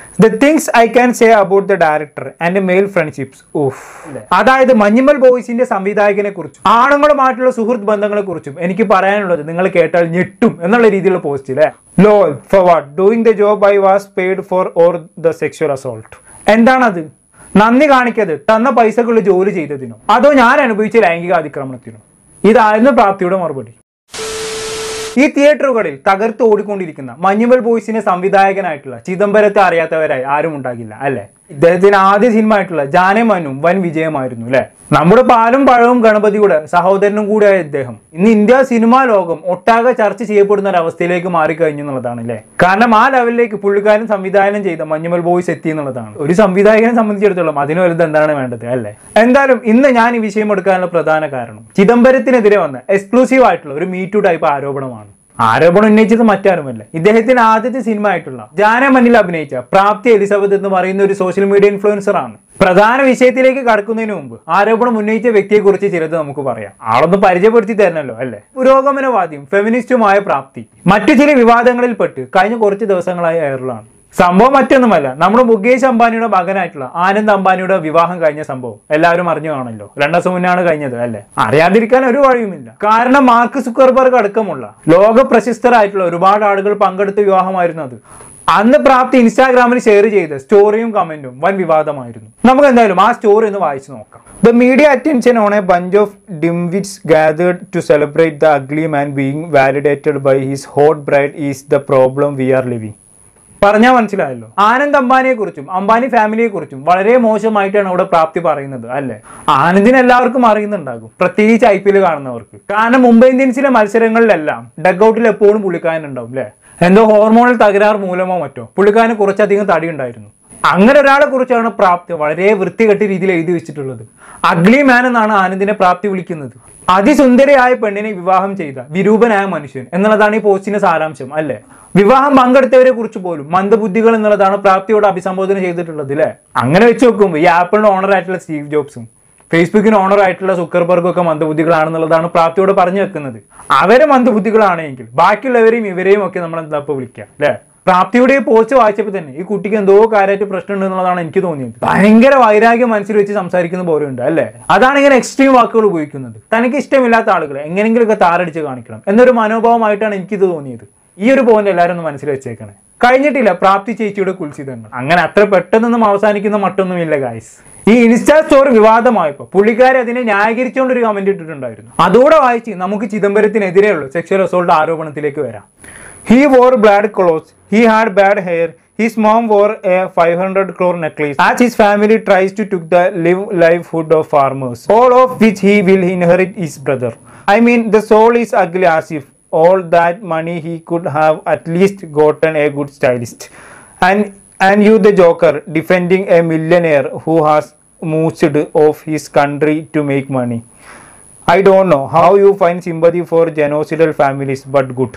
The things I can say about the director and male friendships of അതായത് മഞ്ഞുമൽ ബോയ്സിന്റെ സംവിധായകനെ കുറിച്ചും ആണുങ്ങളുമായിട്ടുള്ള സുഹൃത്ത് ബന്ധങ്ങളെ കുറിച്ചും എനിക്ക് പറയാനുള്ളത് നിങ്ങൾ കേട്ടാൽ ഞെട്ടും എന്നുള്ള രീതിയിലുള്ള പോസ്റ്റ് അല്ലേ low for what doing the job I was paid for or the sexual assault എന്താണത് നന്ദി കാണിക്കത് തന്ന പൈസക്കുള്ള ജോലി ചെയ്തതിനോ അതോ ഞാൻ അനുഭവിച്ച ലൈംഗിക അതിക്രമണത്തിനോ ഇതായിരുന്നു പ്രാപ്തിയുടെ മറുപടി ഈ തിയേറ്ററുകളിൽ തകർത്ത് ഓടിക്കൊണ്ടിരിക്കുന്ന മഞ്ഞുമൽ ബോയ്സിന്റെ സംവിധായകനായിട്ടുള്ള ചിദംബരത്തെ അറിയാത്തവരായി ആരും ഉണ്ടാകില്ല അല്ലെ ഇദ്ദേഹത്തിന് ആദ്യ സിനിമ ആയിട്ടുള്ള ജാനമനും വൻ വിജയമായിരുന്നു അല്ലെ നമ്മുടെ പാലും പഴവും ഗണപതിയുടെ സഹോദരനും കൂടിയായ ഇദ്ദേഹം ഇന്ന് ഇന്ത്യ സിനിമാ ലോകം ഒട്ടാകെ ചർച്ച ചെയ്യപ്പെടുന്ന ഒരു അവസ്ഥയിലേക്ക് മാറിക്കഴിഞ്ഞു എന്നുള്ളതാണ് അല്ലെ കാരണം ആ ലെവലിലേക്ക് പുള്ളിക്കാരൻ സംവിധാനം ചെയ്ത മഞ്ഞുമൽ ബോയ്സ് എത്തി എന്നുള്ളതാണ് ഒരു സംവിധായകനെ സംബന്ധിച്ചിടത്തോളം അതിന് വലുത് എന്താണ് വേണ്ടത് അല്ലെ എന്തായാലും ഇന്ന് ഞാൻ ഈ വിഷയം എടുക്കാനുള്ള പ്രധാന കാരണം ചിദംബരത്തിനെതിരെ വന്ന എക്സ്ക്ലൂസീവ് ആയിട്ടുള്ള ഒരു മീറ്റു ടൈപ്പ് ആരോപണമാണ് ആരോപണം ഉന്നയിച്ചത് മറ്റാരുമല്ല ഇദ്ദേഹത്തിന്റെ ആദ്യത്തെ സിനിമ ആയിട്ടുള്ള ജാനമനിൽ അഭിനയിച്ച പ്രാപ്തി എലിസബത്ത് എന്ന് പറയുന്ന ഒരു സോഷ്യൽ മീഡിയ ഇൻഫ്ലുവൻസർ ആണ് പ്രധാന വിഷയത്തിലേക്ക് കടക്കുന്നതിന് മുമ്പ് ആരോപണം ഉന്നയിച്ച വ്യക്തിയെ കുറിച്ച് ചിലത് നമുക്ക് പറയാം ആളൊന്ന് പരിചയപ്പെടുത്തി തരണല്ലോ അല്ലേ പുരോഗമനവാദിയും ഫെമിനിസ്റ്റുമായ പ്രാപ്തി മറ്റു ചില വിവാദങ്ങളിൽപ്പെട്ട് കഴിഞ്ഞ കുറച്ച് ദിവസങ്ങളായി എയറിലാണ് സംഭവം മറ്റൊന്നുമല്ല നമ്മുടെ മുകേഷ് അംബാനിയുടെ മകനായിട്ടുള്ള ആനന്ദ് അംബാനിയുടെ വിവാഹം കഴിഞ്ഞ സംഭവം എല്ലാവരും അറിഞ്ഞു കാണല്ലോ രണ്ടു ദിവസം മുന്നാണ് കഴിഞ്ഞത് അല്ലെ അറിയാതിരിക്കാൻ ഒരു വഴിയുമില്ല കാരണം മാർക്ക് സുക്കർബർഗ് അടക്കമുള്ള ലോക പ്രശസ്തരായിട്ടുള്ള ഒരുപാട് ആളുകൾ പങ്കെടുത്ത വിവാഹമായിരുന്നു അത് അന്ന് പ്രാപ്തി ഇൻസ്റ്റാഗ്രാമിൽ ഷെയർ ചെയ്ത സ്റ്റോറിയും കമന്റും വൻ വിവാദമായിരുന്നു നമുക്ക് എന്തായാലും ആ സ്റ്റോറി ഒന്ന് വായിച്ചു നോക്കാം the media attention on a bunch of dimwits gathered to celebrate the ugly man being validated by his hot bride is the problem we are living പറഞ്ഞാൽ മനസ്സിലായല്ലോ ആനന്ദ് അംബാനിയെ കുറിച്ചും അംബാനി ഫാമിലിയെ കുറിച്ചും വളരെ മോശമായിട്ടാണ് ഇവിടെ പ്രാപ്തി പറയുന്നത് അല്ലെ ആനന്ദിന് എല്ലാവർക്കും അറിയുന്നുണ്ടാകും പ്രത്യേകിച്ച് ഐ പി എൽ കാണുന്നവർക്ക് കാരണം മുംബൈ ഇന്ത്യൻസിലെ മത്സരങ്ങളിലെല്ലാം ഡഗ് ഔട്ടിൽ എപ്പോഴും പുള്ളിക്കാരൻ ഉണ്ടാവും അല്ലെ എന്തോ ഹോർമോണൽ തകരാർ മൂലമോ മറ്റോ പുള്ളിക്കാരന് കുറച്ചധികം തടി ഉണ്ടായിരുന്നു അങ്ങനെ ഒരാളെ കുറിച്ചാണ് പ്രാപ്തി വളരെ വൃത്തികെട്ട രീതിയിൽ എഴുതി വെച്ചിട്ടുള്ളത് അഗ്ലി മാൻ എന്നാണ് ആനന്ദിനെ പ്രാപ്തി വിളിക്കുന്നത് അതിസുന്ദരിയായ പെണ്ണിനെ വിവാഹം ചെയ്ത വിരൂപനായ മനുഷ്യൻ എന്നുള്ളതാണ് ഈ പോസ്റ്റിന്റെ സാരാംശം അല്ലെ വിവാഹം പങ്കെടുത്തവരെ കുറിച്ച് പോലും മന്ദബുദ്ധികൾ എന്നുള്ളതാണ് പ്രാപ്തിയോട് അഭിസംബോധന ചെയ്തിട്ടുള്ളത് അല്ലെ അങ്ങനെ വെച്ച് നോക്കുമ്പോൾ ഈ ആപ്പിളിന്റെ ഓണർ ആയിട്ടുള്ള സ്റ്റീവ് ജോബ്സും ഫേസ്ബുക്കിന് ഓണർ ആയിട്ടുള്ള സുക്കർബർഗും ഒക്കെ മന്ദബുദ്ധികളാണെന്നുള്ളതാണ് പ്രാപ്തിയോട് പറഞ്ഞു വെക്കുന്നത് അവരെ മന്ദബുദ്ധികളാണെങ്കിൽ ബാക്കിയുള്ളവരെയും ഇവരെയും ഒക്കെ നമ്മൾ എന്താ ഇപ്പൊ വിളിക്കുക അല്ലെ പ്രാപ്തിയുടെ ഈ പോസ്റ്റ് വായിച്ചപ്പോൾ തന്നെ ഈ കുട്ടിക്ക് എന്തോ കാര്യമായിട്ട് പ്രശ്നമുണ്ട് എന്നുള്ളതാണ് എനിക്ക് തോന്നിയത് ഭയങ്കര വൈരാഗ്യം മനസ്സിൽ വെച്ച് സംസാരിക്കുന്ന പോലെ ഉണ്ട് അല്ലേ അതാണ് ഇങ്ങനെ എക്സ്ട്രീം വാക്കുകൾ ഉപയോഗിക്കുന്നത് തനിക്ക് ഇഷ്ടമില്ലാത്ത ആളുകളെ എങ്ങനെയെങ്കിലുമൊക്കെ താറടിച്ച് കാണിക്കണം എന്നൊരു മനോഭാവമായിട്ടാണ് എനിക്കിത് തോന്നിയത് ഈ ഒരു പോയിന്റ് എല്ലാവരും ഒന്ന് മനസ്സിൽ വെച്ചേക്കണേ കഴിഞ്ഞിട്ടില്ല പ്രാപ്തി ചേച്ചിയുടെ കുൽസിതങ്ങൾ അങ്ങനെ അത്ര പെട്ടെന്നൊന്നും അവസാനിക്കുന്ന മറ്റൊന്നുമില്ല ഗായ്സ് ഈ ഇൻസ്റ്റാ സ്റ്റോറി വിവാദമായപ്പോൾ പുള്ളിക്കാരി അതിനെ ന്യായീകരിച്ചുകൊണ്ട് ഒരു കമന്റ് ഇട്ടിട്ടുണ്ടായിരുന്നു അതോടെ വായിച്ച് നമുക്ക് ചിദംബരത്തിനെതിരെയുള്ള സെക്ഷൽ അസോൾട്ട് ആരോപണത്തിലേക്ക് വരാം he wore bland clothes he had bad hair his mom wore a five hundred crore necklace as his family tries to took the live life food of farmers all of which he will inherit his brother I mean the soul is ugly as if all that money he could have at least gotten a good stylist and and you the joker defending a millionaire who has moved off his country to make money i don't know how you find sympathy for genocidal families but good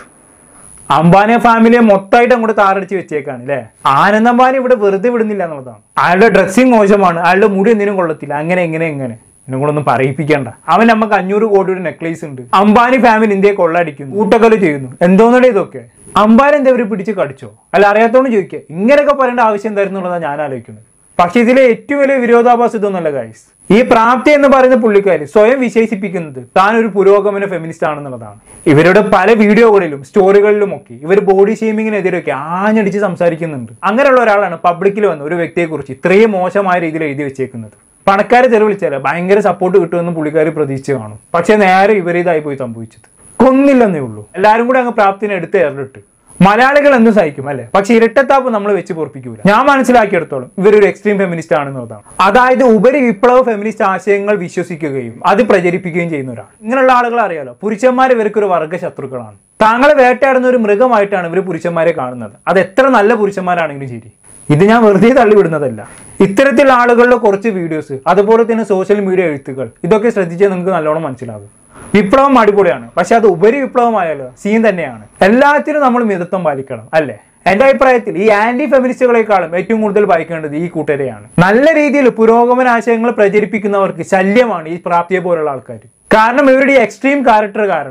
Ambani ഫാമിലിയെ മൊത്തമായിട്ട് അങ്ങോട്ട് താറടിച്ച് വെച്ചേക്കാണ് അല്ലേ ആനന്ദ് അംബാനി ഇവിടെ വെറുതെ വിടുന്നില്ല എന്നുള്ളതാണ് അയാളുടെ ഡ്രസ്സിങ് മോശമാണ് അയാളുടെ മുടി എന്തിനും കൊള്ളത്തില്ല അങ്ങനെ എങ്ങനെ എങ്ങനെ എന്നെ കൂടെ ഒന്നും പറയിപ്പിക്കണ്ട അവൻ നമുക്ക് അഞ്ഞൂറ് കോടിയുടെ നെക്ലേസ് ഉണ്ട് അംബാനി ഫാമിലി ഇന്ത്യയെ കൊള്ളടിക്കുന്നു കൂട്ടക്കൊല ചെയ്യുന്നു എന്തോന്നടേ ഇതൊക്കെ അംബാനി എന്താ ഇവര് പിടിച്ച് കടിച്ചോ അല്ല അറിയാത്തോണ്ട് ചോദിക്കുക ഇങ്ങനെയൊക്കെ പറയേണ്ട ആവശ്യം എന്തായിരുന്നു എന്നുള്ളതാണ് ഞാൻ ആലോചിക്കുന്നത് പക്ഷെ ഇതിലെ ഏറ്റവും വലിയ വിരോധാഭാസം ഇതൊന്നല്ല ഗൈസ് ഈ പ്രാപ്തി എന്ന് പറയുന്ന പുള്ളിക്കാരി സ്വയം വിശേഷിപ്പിക്കുന്നത് താൻ ഒരു പുരോഗമന ഫെമിനിസ്റ്റ് ആണെന്നുള്ളതാണ് ഇവരുടെ പല വീഡിയോകളിലും സ്റ്റോറികളിലും ഒക്കെ ഇവർ ബോഡി ഷെയ്മിങ്ങിനെതിരെയൊക്കെ ആഞ്ഞടിച്ച് സംസാരിക്കുന്നുണ്ട് അങ്ങനെയുള്ള ഒരാളാണ് പബ്ലിക്കിൽ വന്ന ഒരു വ്യക്തിയെക്കുറിച്ച് ഇത്രയും മോശമായ രീതിയിൽ എഴുതി വെച്ചേക്കുന്നത് പണക്കാരെ തെരുവിളിച്ചാൽ ഭയങ്കര സപ്പോർട്ട് കിട്ടുമെന്ന് പുള്ളിക്കാർ പ്രതീക്ഷിച്ച് കാണും പക്ഷെ നേരെ ഇവരിതായി പോയി സംഭവിച്ചത് കൊന്നില്ലെന്നേ ഉള്ളൂ എല്ലാവരും കൂടെ അങ്ങ് പ്രാപ്തിനെ എടുത്ത് ഏറിട്ട് മലയാളികൾ എന്തും സഹിക്കും അല്ലെ പക്ഷെ ഇരട്ടത്താപ്പ് നമ്മൾ വെച്ച് പൊറപ്പിക്കൂല ഞാൻ മനസ്സിലാക്കിയെടുത്തോളം ഇവരൊരു എക്സ്ട്രീം ഫെമിനിസ്റ്റ് ആണെന്നുള്ളതാണ് അതായത് ഉപരി വിപ്ലവ ഫെമിനിസ്റ്റ് ആശയങ്ങൾ വിശ്വസിക്കുകയും അത് പ്രചരിപ്പിക്കുകയും ചെയ്യുന്ന ഒരാൾ ഇങ്ങനെയുള്ള ആളുകൾ അറിയാലോ പുരുഷന്മാർ ഇവർക്കൊരു വർഗ്ഗ ശത്രുക്കളാണ് താങ്കളെ വേട്ടയാടുന്ന ഒരു മൃഗമായിട്ടാണ് ഇവർ പുരുഷന്മാരെ കാണുന്നത് അത് എത്ര നല്ല പുരുഷന്മാരാണെങ്കിലും ശരി ഇത് ഞാൻ വെറുതെ തള്ളിവിടുന്നതല്ല ഇത്തരത്തിലുള്ള ആളുകളുടെ കുറച്ച് വീഡിയോസ് അതുപോലെ തന്നെ സോഷ്യൽ മീഡിയ എഴുത്തുകൾ ഇതൊക്കെ ശ്രദ്ധിച്ചാൽ നിങ്ങൾക്ക് നല്ലോണം മനസ്സിലാകും വിപ്ലവം അടിപൊളിയാണ് പക്ഷെ അത് ഉപരി വിപ്ലവമായാലോ സീൻ തന്നെയാണ് എല്ലാത്തിനും നമ്മൾ മിതത്വം പാലിക്കണം അല്ലേ എന്റെ അഭിപ്രായത്തിൽ ഈ ആന്റി ഫെമിനിസ്റ്റുകളെക്കാളും ഏറ്റവും കൂടുതൽ വായിക്കേണ്ടത് ഈ കൂട്ടരെയാണ് നല്ല രീതിയിൽ പുരോഗമന ആശയങ്ങൾ പ്രചരിപ്പിക്കുന്നവർക്ക് ശല്യമാണ് ഈ പ്രാപ്തിയെ പോലുള്ള ആൾക്കാർ കാരണം ഇവരുടെ ഈ എക്സ്ട്രീം ക്യാരക്ടർ കാരണം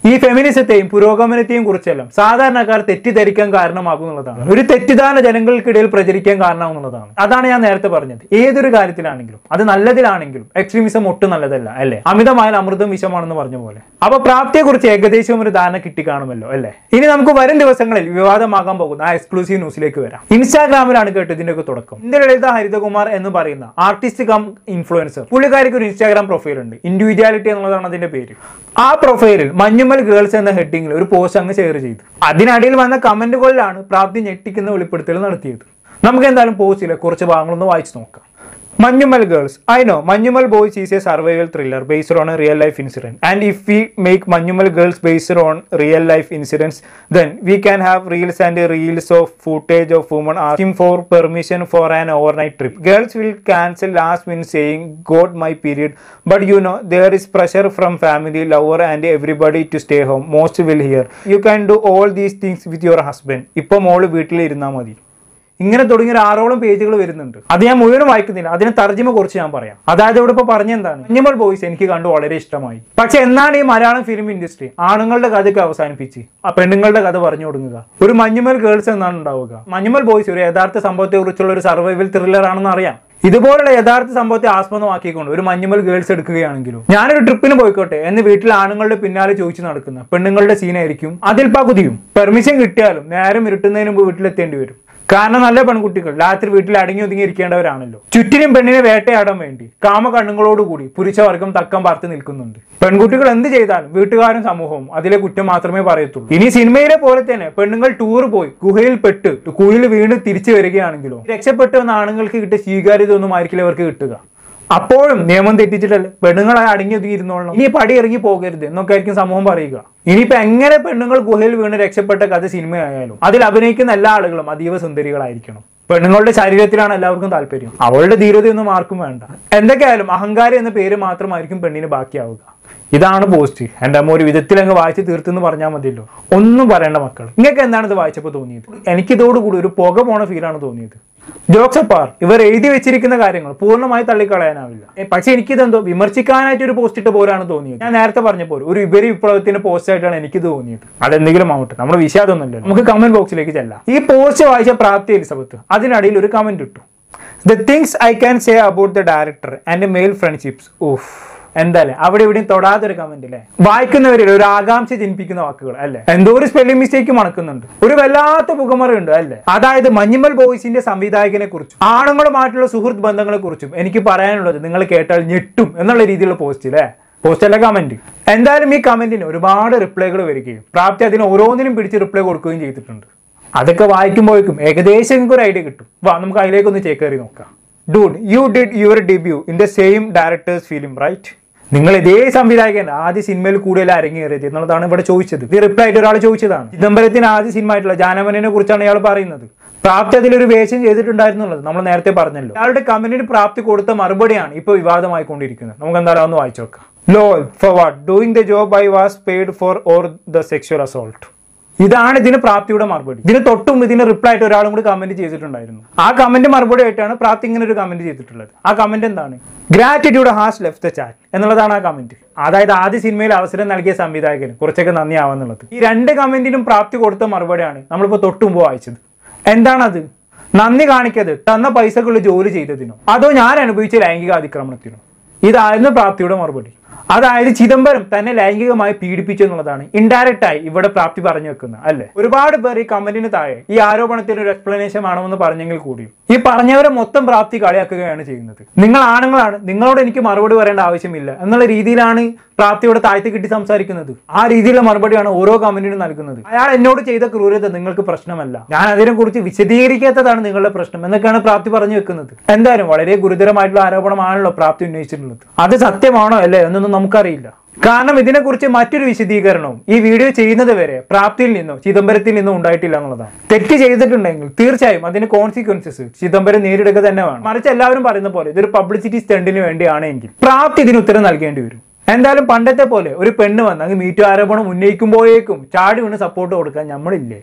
ഈ ഫെമിനിസത്തെയും പുരോഗമനത്തെയും കുറിച്ചെല്ലാം സാധാരണക്കാർ തെറ്റിദ്ധരിക്കാൻ കാരണമാകുന്നുള്ളതാണ് ഒരു തെറ്റിദ്ധാരണ ജനങ്ങൾക്കിടയിൽ പ്രചരിക്കാൻ കാരണമാകുന്നുള്ളതാണ് അതാണ് ഞാൻ നേരത്തെ പറഞ്ഞത് ഏതൊരു കാര്യത്തിലാണെങ്കിലും അത് നല്ലതിലാണെങ്കിലും എക്സ്ട്രീമിസം ഒട്ടും നല്ലതല്ല അല്ലേ അമിതമായ അമൃതം വിഷമാണെന്ന് പറഞ്ഞ പോലെ അപ്പൊ പ്രാപ്തിയെ കുറിച്ച് ഏകദേശം ഒരു ധാരണ കിട്ടിക്കാണുമല്ലോ അല്ലേ ഇനി നമുക്ക് വരും ദിവസങ്ങളിൽ വിവാദമാകാൻ പോകുന്ന ആ എക്സ്ക്ലൂസീവ് ന്യൂസിലേക്ക് വരാം ഇൻസ്റ്റാഗ്രാമിലാണ് കേട്ടോ ഇതിന്റെയൊക്കെ തുടക്കം ഇന്ത്യലളിത ഹരിതകുമാർ എന്ന് പറയുന്ന ആർട്ടിസ്റ്റ് കം ഇൻഫ്ലുവൻസർ പുള്ളിക്കാരിക്ക് ഒരു ഇൻസ്റ്റാഗ്രാം പ്രൊഫൈൽ ഉണ്ട് ഇൻഡിവിജ്വാലിറ്റി എന്നുള്ളതാണ് അതിന്റെ പേര് ആ പ്രൊഫൈലിൽ മഞ്ഞുമൽ ഗേൾസ് എന്ന ഹെഡിങ്ങിൽ ഒരു പോസ്റ്റ് അങ്ങ് ഷെയർ ചെയ്തു അതിനിടയിൽ വന്ന കമന്റുകളിലാണ് പ്രാപ്തി ഞെട്ടിക്കുന്ന വെളിപ്പെടുത്തൽ നടത്തിയത് നമുക്ക് എന്തായാലും പോസ്റ്റിലെ കുറച്ച് ഭാഗങ്ങളൊന്ന് വായിച്ചു നോക്കാം Manjumal girls. I know Manjumal Boys is a survival thriller based on a real life incident. And if we make Manjumal girls based on real life incidents, then we can have reels and reels of footage of women asking for permission for an overnight trip. Girls will cancel last minute saying, "Got my period." But you know there is pressure from family, lover, and everybody to stay home. Most will hear. You can do all these things with your husband. ഇപ്പൊ മോള് വീട്ടിൽ ഇരുന്നാൽ മതി ഇങ്ങനെ തുടങ്ങിയ ഒരു ആറോളം പേജുകൾ വരുന്നുണ്ട് അത് ഞാൻ മുഴുവൻ വായിക്കുന്നില്ല അതിന് തർജ്ജിമ കുറിച്ച് ഞാൻ പറയാം അതായത് ഇവിടെ ഇപ്പൊ പറഞ്ഞെന്താണ് മഞ്ഞുമൽ ബോയ്സ് എനിക്ക് കണ്ടു വളരെ ഇഷ്ടമായി പക്ഷെ എന്നാണ് ഈ മലയാളം ഫിലിം ഇൻഡസ്ട്രി ആണുങ്ങളുടെ കഥയൊക്കെ അവസാനിപ്പിച്ച് ആ പെണ്ണുങ്ങളുടെ കഥ പറഞ്ഞു കൊടുക്കുക ഒരു മഞ്ഞുമൽ ഗേൾസ് എന്നാണ് ഉണ്ടാവുക മഞ്ഞുമൽ ബോയ്സ് ഒരു യഥാർത്ഥ സംഭവത്തെ കുറിച്ചുള്ള ഒരു സർവൈവൽ ത്രില്ലർ ആണെന്ന് അറിയാം ഇതുപോലുള്ള യഥാർത്ഥ സംഭവത്തെ ആസ്പദമാക്കിക്കൊണ്ട് ഒരു മഞ്ഞുമൽ ഗേൾസ് എടുക്കുകയാണെങ്കിലും ഞാനൊരു ട്രിപ്പിന് പോയിക്കോട്ടെ എന്ന് വീട്ടിൽ ആണുങ്ങളുടെ പിന്നാലെ ചോദിച്ചു നടക്കുന്ന പെണ്ണുങ്ങളുടെ സീനായിരിക്കും അതിൽ പകുതിയും പെർമിഷൻ കിട്ടിയാലും നേരം ഇരുട്ടുന്നതിന് മുമ്പ് വീട്ടിലെത്തേണ്ടി വരും കാരണം നല്ല പെൺകുട്ടികൾ രാത്രി വീട്ടിൽ അടങ്ങി ഒതുങ്ങി ഇരിക്കേണ്ടവരാണല്ലോ ചുറ്റിനും പെണ്ണിനെ വേട്ടയാടാൻ വേണ്ടി കാമ കണ്ണുകളോടുകൂടി പുരുഷവർഗം തക്കം പാർത്ത് നിൽക്കുന്നുണ്ട് പെൺകുട്ടികൾ എന്ത് ചെയ്താലും വീട്ടുകാരും സമൂഹവും അതിലെ കുറ്റം മാത്രമേ പറയത്തുള്ളൂ ഇനി സിനിമയിലെ പോലെ തന്നെ പെണ്ണുങ്ങൾ ടൂർ പോയി ഗുഹയിൽ പെട്ട് കുഴിയിൽ വീണ് തിരിച്ചു വരികയാണെങ്കിലോ രക്ഷപ്പെട്ടു വന്ന ആണുങ്ങൾക്ക് കിട്ടിയ സ്വീകാര്യത ഒന്നും ആയിരിക്കില്ല അവർക്ക് കിട്ടുക അപ്പോഴും നിയമം തെറ്റിച്ചിട്ടല്ലേ പെണ്ണുങ്ങളെ അടങ്ങി ഒതുങ്ങിയിരുന്നോളണം ഇനി പടി ഇറങ്ങി പോകരുത് എന്നൊക്കെ ആയിരിക്കും സമൂഹം പറയുക ഇനിയിപ്പോ എങ്ങനെ പെണ്ണുങ്ങൾ ഗുഹയിൽ വീണ് രക്ഷപ്പെട്ട കഥ സിനിമയായാലും അതിൽ അഭിനയിക്കുന്ന എല്ലാ ആളുകളും അതീവ സുന്ദരികളായിരിക്കണം പെണ്ണുങ്ങളുടെ ശരീരത്തിലാണ് എല്ലാവർക്കും താല്പര്യം അവളുടെ ധീരതയൊന്നും ആർക്കും വേണ്ട എന്തൊക്കെയായാലും അഹങ്കാരി എന്ന പേര് മാത്രമായിരിക്കും പെണ്ണിന് ബാക്കിയാവുക ഇതാണ് പോസ്റ്റ് എൻ്റെ അമ്മ ഒരു വിധത്തിൽ അങ്ങ് വായിച്ച് തീർത്തെന്ന് പറഞ്ഞാൽ മതിയല്ലോ ഒന്നും പറയേണ്ട മക്കൾ നിങ്ങൾക്ക് എന്താണ് ഇത് വായിച്ചപ്പോൾ തോന്നിയത് എനിക്കിതോടുകൂടി ഒരു പുക പോണ ഫീലാണ് തോന്നിയത് ജോക്സ് അപ്പാർ ഇവർ എഴുതി വെച്ചിരിക്കുന്ന കാര്യങ്ങൾ പൂർണ്ണമായി തള്ളിക്കളയാനാവില്ല ഏ, പക്ഷെ എനിക്കിതെന്തോ വിമർശിക്കാനായിട്ട് ഒരു പോസ്റ്റ് ഇട്ട പോലാണ് തോന്നിയത് ഞാൻ നേരത്തെ പറഞ്ഞപ്പോൾ ഒരു ഉപരി വിപ്ലവത്തിന്റെ പോസ്റ്റ് ആയിട്ടാണ് എനിക്ക് തോന്നിയത് അതെന്തെങ്കിലും ആവട്ടെ നമ്മുടെ വിഷാദമൊന്നുമല്ലോ നമുക്ക് കമന്റ് ബോക്സിലേക്ക് ചെല്ലാം ഈ പോസ്റ്റ് വായിച്ച പ്രാപ്തി എലിസബത്ത് അതിനിടയിൽ ഒരു കമന്റ് ഇട്ടു the things I can say about the director and male friendships of എന്തായാലും അവിടെ ഇവിടെയും തൊടാത്തൊരു കമന്റ് അല്ലേ വായിക്കുന്നവരിൽ ഒരു ആകാംക്ഷ ജനിപ്പിക്കുന്ന വാക്കുകൾ അല്ലേ എന്തോ ഒരു സ്പെല്ലിംഗ് മിസ്റ്റേക്ക് മണക്കുന്നുണ്ട് ഒരു വല്ലാത്ത പുകമറുണ്ട് അല്ലേ അതായത് മഞ്ഞുമൽ ബോയ്സിന്റെ സംവിധായകനെ കുറിച്ചും ആണുങ്ങളുമായിട്ടുള്ള സുഹൃത്ത് ബന്ധങ്ങളെ കുറിച്ചും എനിക്ക് പറയാനുള്ളത് നിങ്ങൾ കേട്ടാൽ ഞെട്ടും എന്നുള്ള രീതിയിലുള്ള പോസ്റ്റ് അല്ലേ പോസ്റ്റ് അല്ല കമന്റ് എന്തായാലും ഈ കമന്റിന് ഒരുപാട് റിപ്ലൈകൾ വരികയും പ്രാപ്തി അതിന് ഓരോന്നിനും പിടിച്ച് റിപ്ലൈ കൊടുക്കുകയും ചെയ്തിട്ടുണ്ട് അതൊക്കെ വായിക്കുമ്പോഴേക്കും ഏകദേശം നിങ്ങൾക്ക് ഒരു ഐഡിയ കിട്ടും വാ നമുക്ക് അതിലേക്കൊന്ന് ചേക്കേറി നോക്കാം dude you did your debut in the same directors film right നിങ്ങൾ ഇതേ സംവിധായകൻ ആദ്യ സിനിമയിൽ കൂടുതൽ അരങ്ങേറിയത് എന്നുള്ളതാണ് ഇവിടെ ചോദിച്ചത് ഇത് റിപ്ലൈ ആയിട്ട് ഒരാൾ ചോദിച്ചതാണ് ചിദംബരത്തിന് ആദ്യ സിനിമ ആയിട്ടുള്ള ജാനമനെ കുറിച്ചാണ് ഇയാൾ പറയുന്നത് പ്രാപ്തി അതിലൊരു വേഷം ചെയ്തിട്ടുണ്ടായിരുന്നുള്ളത് നമ്മൾ നേരത്തെ പറഞ്ഞല്ലോ അയാളുടെ കമ്പനിന് പ്രാപ്തി കൊടുത്ത മറുപടിയാണ് ഇപ്പോൾ വിവാദമായിക്കൊണ്ടിരിക്കുന്നത് നമുക്ക് എന്തായാലും ഒന്ന് വായിച്ചു നോക്കാം lol for what doing the job I was paid for or the sexual assault ഇതാണ് ഇതിന് പ്രാപ്തിയുടെ മറുപടി ഇതിന് തൊട്ടും ഇതിന് റിപ്ലൈ ആയിട്ട് ഒരാളും കൂടി കമന്റ് ചെയ്തിട്ടുണ്ടായിരുന്നു ആ കമന്റ് മറുപടി ആയിട്ടാണ് പ്രാപ്തി ഇങ്ങനെ ഒരു കമന്റ് ചെയ്തിട്ടുള്ളത് ആ കമന്റ് എന്താണ് gratitude has left the chat എന്നുള്ളതാണ് ആ കമന്റ് അതായത് ആദ്യ സിനിമയിൽ അവസരം നൽകിയ സംവിധായകന് കുറച്ചൊക്കെ നന്ദി ആവാന്നുള്ളത് ഈ രണ്ട് കമന്റിനും പ്രാപ്തി കൊടുത്ത മറുപടിയാണ് നമ്മളിപ്പോൾ തൊട്ടുമുമ്പ് വായിച്ചത് എന്താണത് നന്ദി കാണിക്കത് തന്ന പൈസക്കുള്ള ജോലി ചെയ്തതിനോ അതോ ഞാൻ അനുഭവിച്ച ലൈംഗിക അതിക്രമണത്തിനോ ഇതായിരുന്നു പ്രാപ്തിയുടെ മറുപടി അതായത് ചിദംബരം തന്നെ ലൈംഗികമായി പീഡിപ്പിച്ചു എന്നുള്ളതാണ് ഇൻഡയറക്റ്റ് ആയി ഇവിടെ പ്രാപ്തി പറഞ്ഞു വെക്കുന്നത് അല്ലെ ഒരുപാട് പേർ ഈ കമന്റിന് താഴെ ഈ ആരോപണത്തിന് ഒരു എക്സ്പ്ലനേഷൻ ആണെന്ന് പറഞ്ഞെങ്കിൽ കൂടിയും ഈ പറഞ്ഞവരെ മൊത്തം പ്രാപ്തി കളിയാക്കുകയാണ് ചെയ്യുന്നത് നിങ്ങൾ ആണുങ്ങളാണ് നിങ്ങളോട് എനിക്ക് മറുപടി പറയേണ്ട ആവശ്യമില്ല എന്നുള്ള രീതിയിലാണ് പ്രാപ്തിയോട് താഴ്ത്തി കിട്ടി സംസാരിക്കുന്നത് ആ രീതിയിലുള്ള മറുപടിയാണ് ഓരോ കമന്റിനും നൽകുന്നത് അയാൾ എന്നോട് ചെയ്ത ക്രൂരത നിങ്ങൾക്ക് പ്രശ്നമല്ല ഞാൻ അതിനെ കുറിച്ച് വിശദീകരിക്കാത്തതാണ് നിങ്ങളുടെ പ്രശ്നം എന്നൊക്കെയാണ് പ്രാപ്തി പറഞ്ഞു വെക്കുന്നത് എന്തായാലും വളരെ ഗുരുതരമായിട്ടുള്ള ആരോപണമാണല്ലോ പ്രാപ്തി ഉന്നയിച്ചിട്ടുള്ളത് അത് സത്യമാണോ അല്ലേ എന്നൊന്നും നമുക്കറിയില്ല കാരണം ഇതിനെക്കുറിച്ച് മറ്റൊരു വിശദീകരണവും ഈ വീഡിയോ ചെയ്യുന്നത് വരെ പ്രാപ്തിയിൽ നിന്നോ ചിദംബരത്തിൽ നിന്നോ ഉണ്ടായിട്ടില്ല എന്നുള്ളതാണ് തെറ്റ് ചെയ്തിട്ടുണ്ടെങ്കിൽ തീർച്ചയായും അതിന് കോൺസിക്വൻസസ് ചിദംബരം നേരിടുക തന്നെ വേണം മറിച്ച് എല്ലാവരും പറയുന്ന പോലെ ഇതൊരു പബ്ലിസിറ്റി സ്റ്റണ്ടിന് വേണ്ടിയാണെങ്കിൽ പ്രാപ്തി ഇതിന് ഉത്തരം നൽകേണ്ടി വരും എന്തായാലും പണ്ടത്തെ പോലെ ഒരു പെണ്ണ് വന്ന് അങ്ങ് മീറ്റു ആരോപണം ഉന്നയിക്കുമ്പോഴേക്കും ചാടി വീണ് സപ്പോർട്ട് കൊടുക്കാൻ നമ്മളില്ലേ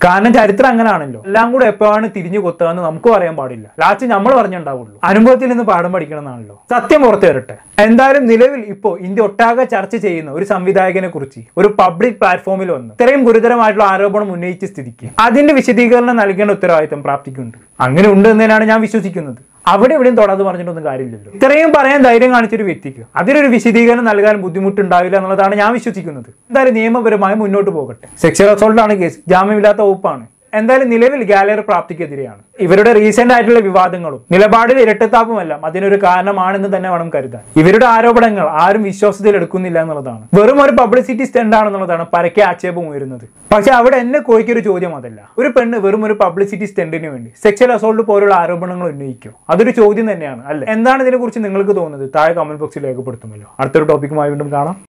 കാരണം ചരിത്രം അങ്ങനെയാണല്ലോ എല്ലാം കൂടെ എപ്പോഴാണ് തിരിഞ്ഞു കൊത്തുക എന്ന് നമുക്കും അറിയാൻ പാടില്ല ലാസ്റ്റ് നമ്മൾ പറഞ്ഞിട്ടുണ്ടാവുള്ളൂ അനുഭവത്തിൽ നിന്ന് പാഠം പഠിക്കണം എന്നാണല്ലോ സത്യം പുറത്തു വരട്ടെ എന്തായാലും നിലവിൽ ഇപ്പോ ഇന്ത്യ ഒട്ടാകെ ചർച്ച ചെയ്യുന്ന ഒരു സംവിധായകനെ കുറിച്ച് ഒരു പബ്ലിക് പ്ലാറ്റ്ഫോമിൽ വന്ന് ഇത്രയും ഗുരുതരമായിട്ടുള്ള ആരോപണം ഉന്നയിച്ച സ്ഥിതിക്ക് അതിന്റെ വിശദീകരണം നൽകേണ്ട ഉത്തരവാദിത്തം പ്രാപ്തിക്കുണ്ട് അങ്ങനെ ഉണ്ട് എന്ന് തന്നെയാണ് ഞാൻ വിശ്വസിക്കുന്നത് അവിടെ എവിടെയും തൊടാതെ പറഞ്ഞിട്ടൊന്നും കാര്യമില്ലല്ലോ ഇത്രയും പറയാൻ ധൈര്യം കാണിച്ചൊരു വ്യക്തിക്ക് അതിനൊരു വിശദീകരണം നൽകാൻ ബുദ്ധിമുട്ടുണ്ടാവില്ല എന്നുള്ളതാണ് ഞാൻ വിശ്വസിക്കുന്നത് എന്തായാലും നിയമപരമായി മുന്നോട്ട് പോകട്ടെ സെക്ഷൽ അസോൾട്ട് ആണ് കേസ് ജാമ്യമില്ലാത്ത വകുപ്പാണ് എന്തായാലും നിലവിൽ ഗാലറി പ്രാപ്തിക്കെതിരെയാണ് ഇവരുടെ റീസെന്റ് ആയിട്ടുള്ള വിവാദങ്ങളും നിലപാടിൽ ഇരട്ടത്താപ്പുമെല്ലാം അതിനൊരു കാരണമാണെന്ന് തന്നെ വേണം കരുതാൻ ഇവരുടെ ആരോപണങ്ങൾ ആരും വിശ്വാസത്തിൽ എടുക്കുന്നില്ല എന്നുള്ളതാണ് വെറും ഒരു പബ്ലിസിറ്റി സ്റ്റെൻഡ് ആണെന്നുള്ളതാണ് പരക്കെ ആക്ഷേപം ഉയരുന്നത് പക്ഷെ അവിടെ എന്നെ കോയിക്കൊരു ചോദ്യം അതല്ല ഒരു പെണ്ണ് വെറും ഒരു പബ്ലിസിറ്റി സ്റ്റെൻഡിന് വേണ്ടി സെക്ഷൽ അസോൾട്ട് പോലുള്ള ആരോപണങ്ങൾ ഉന്നയിക്കും അതൊരു ചോദ്യം തന്നെയാണ് അല്ലെ എന്താണ് ഇതിനെക്കുറിച്ച് നിങ്ങൾക്ക് തോന്നുന്നത് താഴെ കമന്റ് ബോക്സിൽ രേഖപ്പെടുത്തുമല്ലോ അടുത്തൊരു ടോപ്പിക്കുമായി വീണ്ടും കാണാം